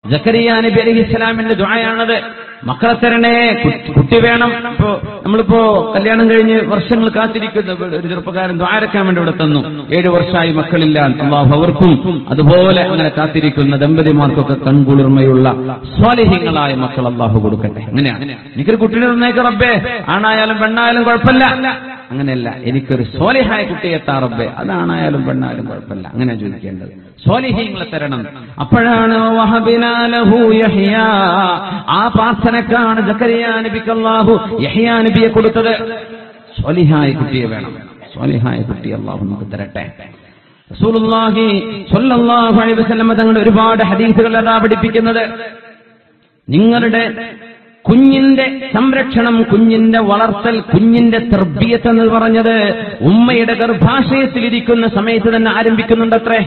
ജക്കരിയ നബി അലഹി ഇസ്ലാമിന്റെ ദുആയാണത് മക്കളെ തരണേ കു- കുട്ടി വേണം ഇപ്പോ നമ്മളിപ്പോ കല്യാണം കഴിഞ്ഞ് വർഷങ്ങൾ കാത്തിരിക്കുന്ന ഒരു ചെറുപ്പക്കാരൻ ദ്വാരക്കാൻ വേണ്ടി ഇവിടെ തന്നു ഏഴു വർഷമായി മക്കളില്ല അള്ളാഹു അവർക്കും അതുപോലെ അങ്ങനെ കാത്തിരിക്കുന്ന ദമ്പതിമാർക്കൊക്കെ കൺകുളിർമയുള്ള സ്വാലിഹ്യങ്ങളായ മക്കൾ അള്ളാഹു കൊടുക്കട്ടെ അങ്ങനെയാണ് എനിക്കൊരു കുട്ടിനെ തന്നേക്ക് റബ്ബേ ആണായാലും പെണ്ണായാലും കുഴപ്പമില്ല അങ്ങനെയല്ല എനിക്കൊരു സ്വാലിഹായ കുട്ടിയെ താ റബ്ബേ അതാണായാലും പെണ്ണായാലും കുഴപ്പമില്ല അങ്ങനെ ചോദിക്കേണ്ടത് സ്വാലിഹ്യങ്ങളെ തരണം അപ്പോഴാണ് വഹബിനാ ലഹു യഹ്യാ. ആ പ്രാർത്ഥനക്കാണ് ജക്കരിയ നബിക്ക് അല്ലാഹു യഹ്യാ നബിയെ കൊടുത്തത് സ്വാലിഹായ കുട്ടിയെ വേണം സ്വാലിഹായ കുട്ടി അള്ളാഹു നമുക്ക് തരട്ടെ റസൂലുള്ളാഹി സ്വല്ലല്ലാഹു അലൈഹി വസല്ലം തങ്ങളുടെ ഒരുപാട് ഹദീസുകൾ അതാ പഠിപ്പിക്കുന്നത് നിങ്ങളുടെ കുഞ്ഞിന്റെ സംരക്ഷണം കുഞ്ഞിന്റെ വളർത്തൽ കുഞ്ഞിന്റെ തർബീയത്ത് എന്ന് പറഞ്ഞത് ഉമ്മയുടെ ഗർഭാശയത്തിലിരിക്കുന്ന സമയത്ത് തന്നെ ആരംഭിക്കുന്നുണ്ടത്രേ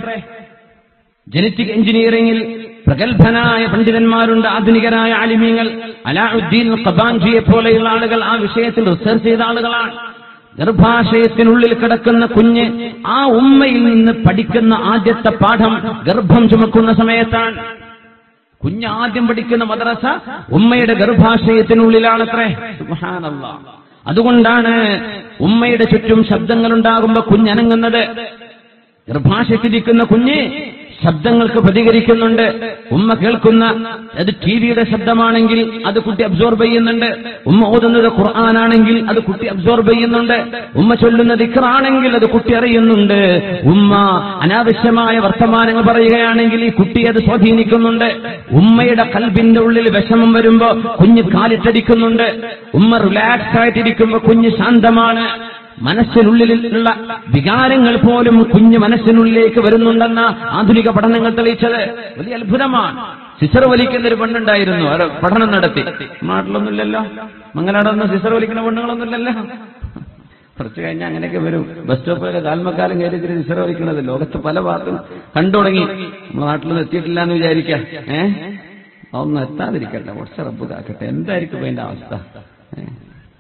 ജനറ്റിക് എഞ്ചിനീയറിംഗിൽ പ്രഗത്ഭനായ പണ്ഡിതന്മാരുണ്ട് ആധുനികരായ ആലിമ്യങ്ങൾ അലാഉദ്ദീൻ ഖബാൻജിയെ പോലെയുള്ള ആളുകൾ ആ വിഷയത്തിൽ റിസർച്ച് ചെയ്ത ആളുകളാണ് ഗർഭാശയത്തിനുള്ളിൽ കിടക്കുന്ന കുഞ്ഞ് ആ ഉമ്മയിൽ നിന്ന് പഠിക്കുന്ന ആദ്യത്തെ പാഠം ഗർഭം ചുമക്കുന്ന സമയത്താണ് കുഞ്ഞ് ആദ്യം പഠിക്കുന്ന മദ്രസ ഉമ്മയുടെ ഗർഭാശയത്തിനുള്ളിലാണത്രേ സുബ്ഹാനല്ലാ. അതുകൊണ്ടാണ് ഉമ്മയുടെ ചുറ്റും ശബ്ദങ്ങൾ ഉണ്ടാകുമ്പോ കുഞ്ഞനങ്ങുന്നത് ഗർഭാശയത്തിരിക്കുന്ന കുഞ്ഞ് ശബ്ദങ്ങൾക്ക് പ്രതികരിക്കുന്നുണ്ട് ഉമ്മ കേൾക്കുന്ന അത് ടി വിയുടെ ശബ്ദമാണെങ്കിൽ അത് കുട്ടി അബ്സോർബ് ചെയ്യുന്നുണ്ട് ഉമ്മ ഓതുന്നത് ഖുർആനാണെങ്കിൽ അത് കുട്ടി അബ്സോർബ് ചെയ്യുന്നുണ്ട് ഉമ്മ ചൊല്ലുന്നത് ഇഖ്റാണെങ്കിൽ അത് കുട്ടി അറിയുന്നുണ്ട് ഉമ്മ അനാവശ്യമായ വർത്തമാനങ്ങൾ പറയുകയാണെങ്കിൽ ഈ കുട്ടി അത് സ്വാധീനിക്കുന്നുണ്ട് ഉമ്മയുടെ കൽബിന്റെ ഉള്ളിൽ വിഷമം വരുമ്പോ കുഞ്ഞ് കാലിട്ടടിക്കുന്നുണ്ട് ഉമ്മ റിലാക്സ് ആയിട്ടിരിക്കുമ്പോ കുഞ്ഞ് ശാന്തമാണ് മനസ്സിനുള്ളിലുള്ള വികാരങ്ങൾ പോലും കുഞ്ഞ് മനസ്സിനുള്ളിലേക്ക് വരുന്നുണ്ടെന്ന ആധുനിക പഠനങ്ങൾ തെളിയിച്ചത് വലിയ അത്ഭുതമാണ് സിസർ വലിക്കുന്ന ഒരു പെണ്ണുണ്ടായിരുന്നു അവർ പഠനം നടത്തി നാട്ടിലൊന്നുമില്ലല്ലോ മംഗലാടൊന്നും സിസർ വലിക്കുന്ന പെണ്ണുങ്ങളൊന്നുമില്ലല്ലോ കുറച്ച് കഴിഞ്ഞാൽ അങ്ങനെയൊക്കെ വരും ബസ് സ്റ്റോപ്പിലൊക്കെ കാൽമക്കാലം കയറി തിരി സിസർ വലിക്കുന്നത് ലോകത്ത് പല ഭാഗത്തും കണ്ടു തുടങ്ങി നമ്മുടെ നാട്ടിലൊന്നും എത്തിയിട്ടില്ല എന്ന് വിചാരിക്കാം ഏഹ് അതൊന്നും എത്താതിരിക്കട്ടെ കുറച്ച് റബ്ബ് കാക്കട്ടെ എന്തായിരിക്കും അതിന്റെ അവസ്ഥ ഏഹ്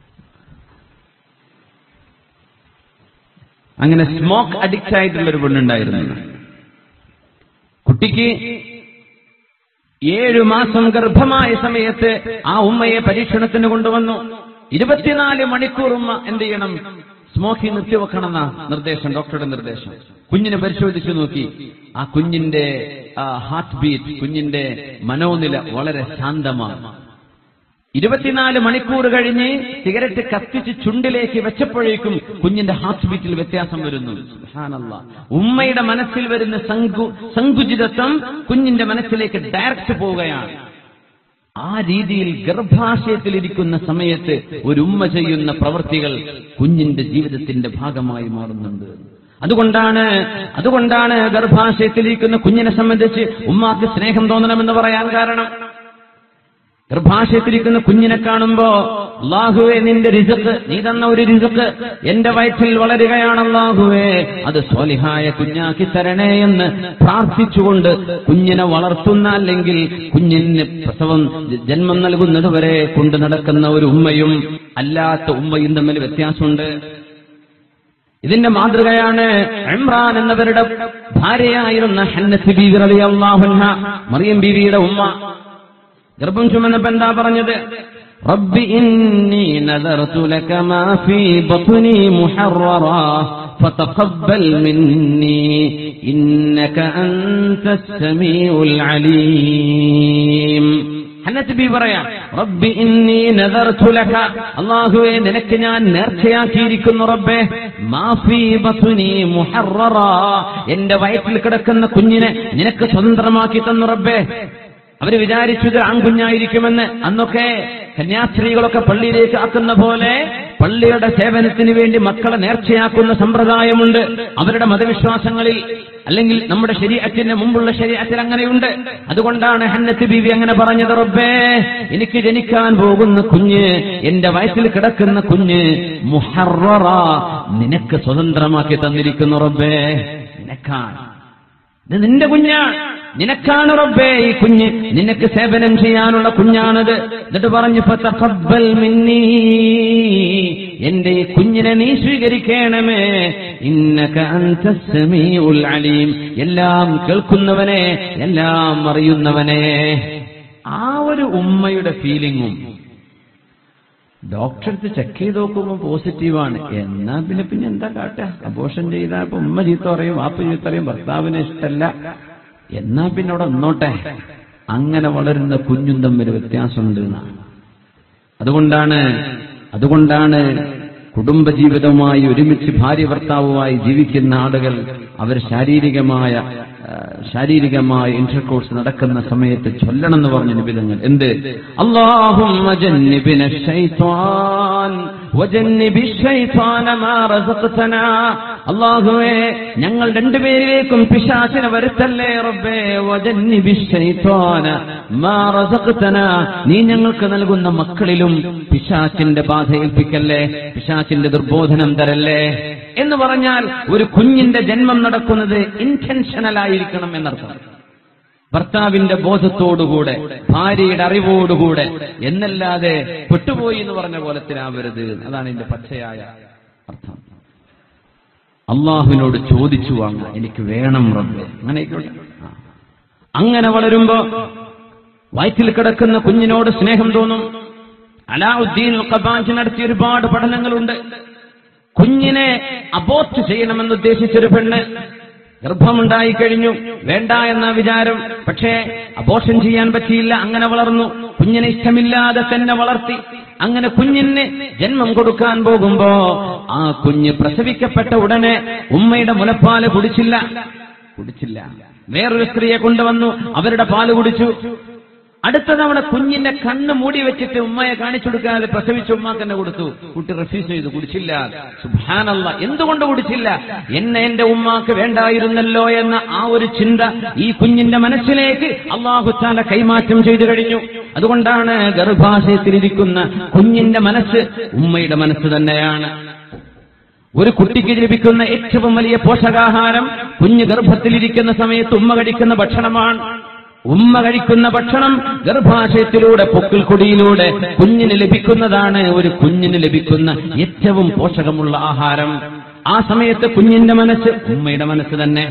അങ്ങനെ സ്മോക്ക് അഡിക്റ്റ് ആയിട്ടുള്ള ഒരു പെണ്ണുണ്ടായിരുന്നു കുട്ടിക്ക് ഏഴു മാസം ഗർഭമായ സമയത്ത് ആ ഉമ്മയെ പരീക്ഷണത്തിന് കൊണ്ടുവന്നു ഇരുപത്തിനാല് മണിക്കൂർ ഉമ്മ എന്ത് ചെയ്യണം സ്മോക്കിംഗ് നിർത്തിവെക്കണം എന്ന നിർദ്ദേശം ഡോക്ടറുടെ നിർദ്ദേശം കുഞ്ഞിനെ പരിശോധിച്ചു നോക്കി ആ കുഞ്ഞിന്റെ ഹാർട്ട് ബീറ്റ് കുഞ്ഞിന്റെ മനോനില വളരെ ശാന്തമാണ് ഇരുപത്തിനാല് മണിക്കൂർ കഴിഞ്ഞ് സിഗരറ്റ് കത്തിച്ച് ചുണ്ടിലേക്ക് വെച്ചപ്പോഴേക്കും കുഞ്ഞിന്റെ ഹാർട്ട് ബീറ്റിൽ വ്യത്യാസം വരുന്നു സുബ്ഹാനല്ലാ. ഉമ്മയുടെ മനസ്സിൽ വരുന്ന സങ്കു സങ്കുചിതത്വം കുഞ്ഞിന്റെ മനസ്സിലേക്ക് ഡയറക്റ്റ് പോവുകയാണ് ആ രീതിയിൽ ഗർഭാശയത്തിലിരിക്കുന്ന സമയത്ത് ഒരു ഉമ്മ ചെയ്യുന്ന പ്രവൃത്തികൾ കുഞ്ഞിന്റെ ജീവിതത്തിന്റെ ഭാഗമായി മാറുന്നുണ്ട് അതുകൊണ്ടാണ് അതുകൊണ്ടാണ് ഗർഭാശയത്തിലിരിക്കുന്ന കുഞ്ഞിനെ സംബന്ധിച്ച് ഉമ്മാക്ക് സ്നേഹം തോന്നണമെന്ന് പറയാൻ കാരണം ഗർഭാശയത്തിരിക്കുന്ന കുഞ്ഞിനെ കാണുമ്പോ അള്ളാഹുവേ നിന്റെ രിസക്ക് നീ തന്ന ഒരു രിസക്ക് എന്റെ വയറ്റിൽ വളരുകയാണ് അള്ളാഹുവേ അത് സ്വലിഹായ കുഞ്ഞാക്കി തരണേ എന്ന് പ്രാർത്ഥിച്ചുകൊണ്ട് കുഞ്ഞിനെ വളർത്തുന്ന അല്ലെങ്കിൽ കുഞ്ഞിന് പ്രസവം ജന്മം നൽകുന്നത് വരെ കൊണ്ടു നടക്കുന്ന ഒരു ഉമ്മയും അല്ലാത്ത ഉമ്മയും തമ്മിൽ വ്യത്യാസമുണ്ട് ഇതിന്റെ മാതൃകയാണ് ഇമ്രാൻ എന്നവരുടെ ഭാര്യയായിരുന്ന ഹന്നത്ത് ബീവി റളിയല്ലാഹു അൻഹ മറിയം ബീവിയുടെ ഉമ്മ ഗർഭം ചുമന്നപ്പോ എന്താ പറഞ്ഞത് റബ്ബി ഇന്നി നദർതു ലക മാ ഫീ ബത്നി മുഹററാ فتقبل مني إنك أنت السميع العليم ഹന്നത്ത് ബി പറയാം റബ്ബി ഇന്നി നദർതു ലക അല്ലാഹുവേ നിനക്ക് ഞാൻ നേർച്ചയാക്കിയിരിക്കുന്നു റബ്ബേ മാഫി ബത്നി മുഹററാ എന്റെ വയറ്റിൽ കിടക്കുന്ന കുഞ്ഞിനെ നിനക്ക് സ്വതന്ത്രമാക്കി തന്നു റബ്ബേ അവര് വിചാരിച്ചത് ആൺകുഞ്ഞായിരിക്കുമെന്ന് അന്നൊക്കെ കന്യാസ്ത്രീകളൊക്കെ പള്ളിയിലേക്ക് ആക്കുന്ന പോലെ പള്ളിയുടെ സേവനത്തിന് വേണ്ടി മക്കളെ നേർച്ചയാക്കുന്ന സമ്പ്രദായമുണ്ട് അവരുടെ മതവിശ്വാസങ്ങളിൽ അല്ലെങ്കിൽ നമ്മുടെ ശരീരത്തിന്റെ മുമ്പുള്ള ശരീരത്തിൽ അങ്ങനെയുണ്ട് അതുകൊണ്ടാണ് ഹന്നത്ത് ബീവി അങ്ങനെ പറഞ്ഞത് റബ്ബേ എനിക്ക് ജനിക്കാൻ പോകുന്ന കുഞ്ഞ് എന്റെ വയറ്റിൽ കിടക്കുന്ന കുഞ്ഞ് മുഹററ നിനക്ക് സ്വതന്ത്രമാക്കി തന്നിരിക്കുന്നു റബ്ബേ നിനക്കാണ് ഇത് നിന്റെ കുഞ്ഞാണ് നിനക്കാണ് റബ്ബേ ഈ കുഞ്ഞ് നിനക്ക് സേവനം ചെയ്യാനുള്ള കുഞ്ഞാണത് എന്നിട്ട് പറഞ്ഞു ഫതഖബ്ബൽ മിന്നീ എന്റെ ഈ കുഞ്ഞിനെ നീ സ്വീകരിക്കണമേ ഇന്നക അൻത സമീഉൽ അലീം എല്ലാം കേൾക്കുന്നവനെ എല്ലാം അറിയുന്നവനെ ആ ഒരു ഉമ്മയുടെ ഫീലിങ്ങും ഡോക്ടർ അടുത്ത് ചെക്ക് ചെയ്ത് നോക്കുമ്പോൾ പോസിറ്റീവാണ് എന്നാ പിന്നെ പിന്നെ എന്താ കാട്ടുക അബോഷൻ ചെയ്താൽ ഇപ്പൊ ഉമ്മ ചീത്ത പറയും വാപ്പ ചീത്ത പറയും ഭർത്താവിന് ഇഷ്ടമല്ല എന്നാ പിന്നെ അവിടെ നിന്നോട്ടെ അങ്ങനെ വളരുന്ന കുഞ്ഞും തമ്മിൽ വ്യത്യാസമുണ്ട് എന്നാണ് അതുകൊണ്ടാണ് അതുകൊണ്ടാണ് കുടുംബജീവിതവുമായി ഒരുമിച്ച് ഭാര്യ ഭർത്താവുമായി ജീവിക്കുന്ന ആളുകൾ അവർ ശാരീരികമായ ആ, ശാരീരികമായ ഇന്റർകോഴ്സ് നടക്കുന്ന സമയത്ത് ചൊല്ലണം എന്ന് പറഞ്ഞ നിബിധങ്ങൾ എന്ത് അള്ളാഹുമ്മ ജന്നിബിന ശൈത്വാൻ വജന്നിബി ശൈത്വാന മാ റസഖ്തനാ അള്ളാഹുവേ ഞങ്ങൾ രണ്ടുപേരിലേക്കും പിശാചിനെ വരുത്തല്ലേ റബ്ബേ വജന്നിബി ശൈത്വാന മാ റസഖ്തനാ നീ ഞങ്ങൾക്ക് നൽകുന്ന മക്കളിലും പിശാചിന്റെ ബാധ ഏൽപ്പിക്കല്ലേ പിശാചിന്റെ ദുർബോധനം തരല്ലേ എന്ന് പറഞ്ഞാൽ ഒരു കുഞ്ഞിന്റെ ജന്മം നടക്കുന്നത് ഇന്റൻഷനൽ ആയിരിക്കണം എന്നർത്ഥം ഭർത്താവിന്റെ ബോധത്തോടുകൂടെ ഭാര്യയുടെ അറിവോടുകൂടെ എന്നല്ലാതെ പെട്ടുപോയി എന്ന് പറഞ്ഞ പോലത്തിലാവരുത് അതാണ് ഇതിന്റെ പച്ചയായ അർത്ഥം അള്ളാഹുവിനോട് ചോദിച്ചു വാങ്ങാം എനിക്ക് വേണം റബ്ബെ അങ്ങനെയൊക്കെ അങ്ങനെ വളരുമ്പോ വയറ്റിൽ കിടക്കുന്ന കുഞ്ഞിനോട് സ്നേഹം തോന്നും അലാഉദ്ദീൻ ഖബാജ് നടത്തിയ ഒരുപാട് പഠനങ്ങളുണ്ട് കുഞ്ഞിനെ അബോർട്ട് ചെയ്യണമെന്ന് ഉദ്ദേശിച്ചൊരു പെണ്ണ് ഗർഭമുണ്ടായി കഴിഞ്ഞു വേണ്ട എന്ന വിചാരം പക്ഷേ അബോർഷൻ ചെയ്യാൻ പറ്റിയില്ല അങ്ങനെ വളർന്നു കുഞ്ഞിനെ ഇഷ്ടമില്ലാതെ തന്നെ വളർത്തി അങ്ങനെ കുഞ്ഞിന് ജന്മം കൊടുക്കാൻ പോകുമ്പോ ആ കുഞ്ഞ് പ്രസവിക്കപ്പെട്ട ഉടനെ ഉമ്മയുടെ മുലപ്പാല് കുടിച്ചില്ല കുടിച്ചില്ല വേറൊരു സ്ത്രീയെ കൊണ്ടുവന്നു അവരുടെ പാല് കുടിച്ചു അടുത്ത തവണ കുഞ്ഞിന്റെ കണ്ണ് മൂടി വെച്ചിട്ട് ഉമ്മയെ കാണിച്ചു കൊടുക്കാതെ പ്രസവിച്ച ഉമ്മാക്ക് തന്നെ കൊടുത്തു കുട്ടി റിഫ്യൂസ് ചെയ്തു കുടിച്ചില്ല സുഭാനല്ല എന്തുകൊണ്ട് കുടിച്ചില്ല എന്നെ എന്റെ ഉമ്മാക്ക് വേണ്ടായിരുന്നല്ലോ എന്ന ആ ഒരു ചിന്ത ഈ കുഞ്ഞിന്റെ മനസ്സിലേക്ക് അള്ളാഹുത്താല കൈമാറ്റം ചെയ്തു കഴിഞ്ഞു അതുകൊണ്ടാണ് ഗർഭാശയത്തിലിരിക്കുന്ന കുഞ്ഞിന്റെ മനസ്സ് ഉമ്മയുടെ മനസ്സ് തന്നെയാണ് ഒരു കുട്ടിക്ക് ലഭിക്കുന്ന ഏറ്റവും വലിയ പോഷകാഹാരം കുഞ്ഞ് ഗർഭത്തിലിരിക്കുന്ന സമയത്ത് ഉമ്മ കഴിക്കുന്ന ഭക്ഷണമാണ് ഉമ്മ കഴിക്കുന്ന ഭക്ഷണം ഗർഭാശയത്തിലൂടെ പൊക്കിൾ കൊടിയിലൂടെ കുഞ്ഞിന് ലഭിക്കുന്നതാണ് ഒരു കുഞ്ഞിന് ലഭിക്കുന്ന ഏറ്റവും പോഷകമുള്ള ആഹാരം ആ സമയത്ത് കുഞ്ഞിന്റെ മനസ്സ് ഉമ്മയുടെ മനസ്സ് തന്നെ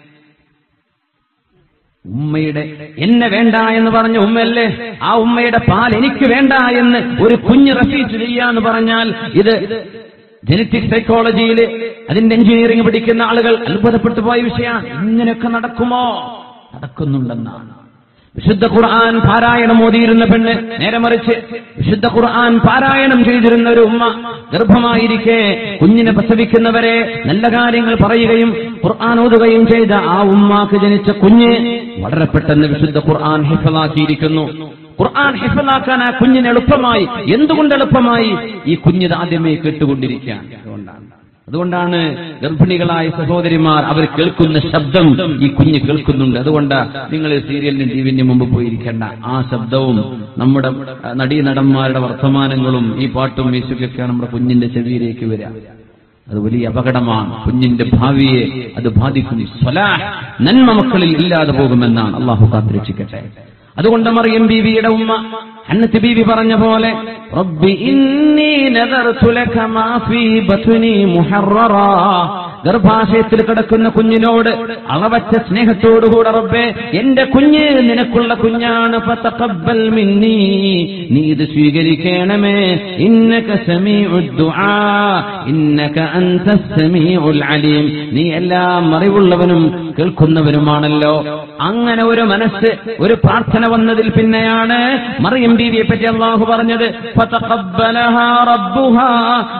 ഉമ്മയുടെ എന്നെ വേണ്ട എന്ന് പറഞ്ഞ ഉമ്മയല്ലേ ആ ഉമ്മയുടെ പാൽ എനിക്ക് വേണ്ട എന്ന് ഒരു കുഞ്ഞ് റഫീറ്റ് ചെയ്യാന്ന് പറഞ്ഞാൽ ഇത് ജനറ്റിക് സൈക്കോളജിയിൽ അതിന്റെ എഞ്ചിനീയറിംഗ് പഠിക്കുന്ന ആളുകൾ അത്ഭുതപ്പെട്ടു പോയ വിഷയമാണ് ഇങ്ങനെയൊക്കെ നടക്കുമോ നടക്കുന്നുണ്ടെന്നാണ് വിശുദ്ധ ഖുർആൻ പാരായണം ഓതിയിരുന്ന പെണ്ണ് നേരെ മറിച്ച് വിശുദ്ധ ഖുർആൻ പാരായണം ചെയ്തിരുന്ന ഒരു ഉമ്മ ഗർഭമായിരിക്കെ കുഞ്ഞിനെ പ്രസവിക്കുന്നവരെ നല്ല കാര്യങ്ങൾ പറയുകയും ഖുർആൻ ഓതുകയും ചെയ്ത ആ ഉമ്മാക്ക് ജനിച്ച കുഞ്ഞ് വളരെ പെട്ടെന്ന് വിശുദ്ധ ഖുർആൻ ഹിഫലാക്കിയിരിക്കുന്നു ഖുർആൻ ഹിഫലാക്കാൻ ആ കുഞ്ഞിന് എളുപ്പമായി എന്തുകൊണ്ട് എളുപ്പമായി ഈ കുഞ്ഞിത് ആദ്യമേ കേട്ടുകൊണ്ടിരിക്കുകയാണ് അതുകൊണ്ടാണ് അതുകൊണ്ടാണ് ഗർഭിണികളായ സഹോദരിമാർ അവർ കേൾക്കുന്ന ശബ്ദം ഈ കുഞ്ഞ് കേൾക്കുന്നുണ്ട് അതുകൊണ്ട് നിങ്ങൾ സീരിയലിനും ടിവിന്റെ മുമ്പ് പോയിരിക്കേണ്ട ആ ശബ്ദവും നമ്മുടെ ആ, നടീനടന്മാരുടെ വർത്തമാനങ്ങളും ഈ പാട്ടും മ്യൂസിക്കൊക്കെ നമ്മുടെ കുഞ്ഞിന്റെ ചെവിയിലേക്ക് വരിക അത് വലിയ അപകടമാണ് കുഞ്ഞിന്റെ ഭാവിയെ അത് ബാധിക്കും സ്വലാഹ് നന്മ മക്കളിൽ ഇല്ലാതെ പോകുമെന്നാണ് അള്ളാഹു കാത്തിരക്ഷിക്കട്ടെ അതുകൊണ്ട് മറിയം ബീവിയുടെ ഉമ്മ അന്നത്ത് ബീവി പറഞ്ഞ പോലെ റബ്ബി ഇന്നി നദർതു ലക മാ ഫീ ബത്നി മുഹററാ ഗർഭാശയത്തിൽ കിടക്കുന്ന കുഞ്ഞിനോട് അളവറ്റ സ്നേഹത്തോടുകൂടെ റബ്ബേ എന്റെ കുഞ്ഞ് നിനക്കുള്ള കുഞ്ഞാണ് ഫതഖബ്ബൽ മിന്നി നീ ഇത് സ്വീകരിക്കണമേ ഇന്നക സമീഉദ് ദുആ ഇന്നക അൻത സമീഉൽ അലീം നീ എല്ലാം അറിവുള്ളവനും കേൾക്കുന്നവനുമാണല്ലോ അങ്ങനെ ഒരു മനസ്സ് ഒരു പ്രാർത്ഥന വന്നതിൽ പിന്നെയാണ് മറിയം ബീവിയെ പറ്റി അള്ളാഹു പറഞ്ഞത് ഫതഖബ്ബലഹാ റബ്ബുഹാ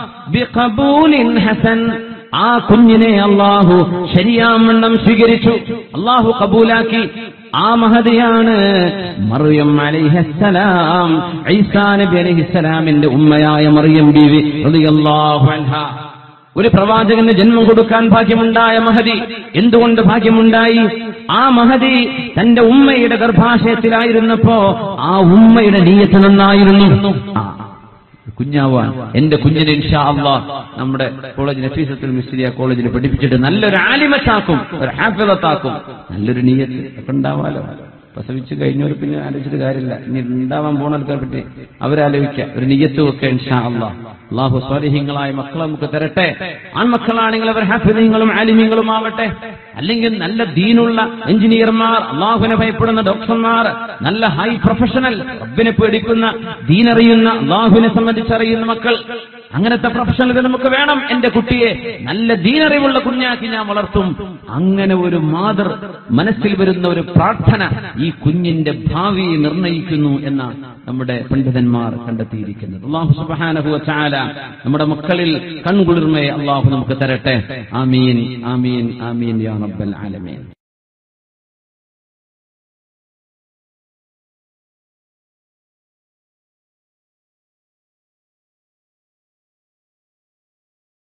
ബിഖബൂലിൻ ഹസൻ ആ കുഞ്ഞിനെ അള്ളാഹു ശരിയാമണ്ണം സ്വീകരിച്ചു അള്ളാഹു കബൂലാക്കി ആ മഹതിയാണ് മറിയം അലൈഹസ്സലാം ഈസാ നബി അലൈഹിസ്സലാമിന്റെ ഉമ്മയായ മറിയം ബീവി റളിയല്ലാഹു അൻഹാ ഒരു പ്രവാചകന് ജന്മം കൊടുക്കാൻ ഭാഗ്യമുണ്ടായ മഹതി എന്തുകൊണ്ട് ഭാഗ്യമുണ്ടായി ആ മഹതി തന്റെ ഉമ്മയുടെ ഗർഭാശയത്തിലായിരുന്നപ്പോ ആ ഉമ്മയുടെ നീയത്ത് നന്നായിരുന്നു ആ, കുഞ്ഞാവാൻ എന്റെ കുഞ്ഞിനെ ഇൻഷാ അള്ളാ നമ്മുടെ കോളേജ് നഫീസത്തുൽ മിസ്ലിയ കോളേജിൽ പഠിപ്പിച്ചിട്ട് നല്ലൊരു ആലിമത്താക്കും ഒരു ഹാഫിളത്താക്കും നല്ലൊരു നീയത്ത് ഒക്കെ ഉണ്ടാവാലോ പ്രസവിച്ചു കഴിഞ്ഞവർ പിന്നെ ആലോചിച്ചിട്ട് കാര്യമില്ല ഇനി ഉണ്ടാവാൻ പോണ ആൾക്കാരെ പറ്റി അവരാലോചിക്കാം ഒരു നീയത്തും ഒക്കെ ഇൻഷാ അള്ളാ അള്ളാഹു സ്വാലിഹ്യങ്ങളായ മക്കളെ നമുക്ക് തരട്ടെ ആൺമക്കളാണെങ്കിൽ അവർ ഹാഫിദീങ്ങളും ആലിമീങ്ങളും ആവട്ടെ അല്ലെങ്കിൽ നല്ല ദീനുള്ള എഞ്ചിനീയർമാർ അള്ളാഹുവിനെ ഭയപ്പെടുന്ന ഡോക്ടർമാർ നല്ല ഹൈ പ്രൊഫഷണൽ റബ്ബിനെ പേടിക്കുന്ന ദീനറിയുന്ന അള്ളാഹുവിനെ സംബന്ധിച്ചറിയുന്ന മക്കൾ അങ്ങനത്തെ പ്രൊഫഷണലുകൾ നമുക്ക് വേണം എന്റെ കുട്ടിയെ നല്ല ദീനറിവുള്ള കുഞ്ഞാക്കി ഞാൻ വളർത്തും അങ്ങനെ ഒരു മാതൃ മനസ്സിൽ വരുന്ന ഒരു പ്രാർത്ഥന ഈ കുഞ്ഞിന്റെ ഭാവി നിർണയിക്കുന്നു എന്ന നമ്മുടെ പണ്ഡിതന്മാർ കണ്ടെത്തിയിരിക്കുന്നത് അള്ളാഹു സുബാനഹു ചാല നമ്മുടെ മക്കളിൽ കൺകുളിർമയെ അള്ളാഹു നമുക്ക് തരട്ടെ ആമീൻ ആമീൻ ആമീൻ യാ റബ്ബൽ ആലമീൻ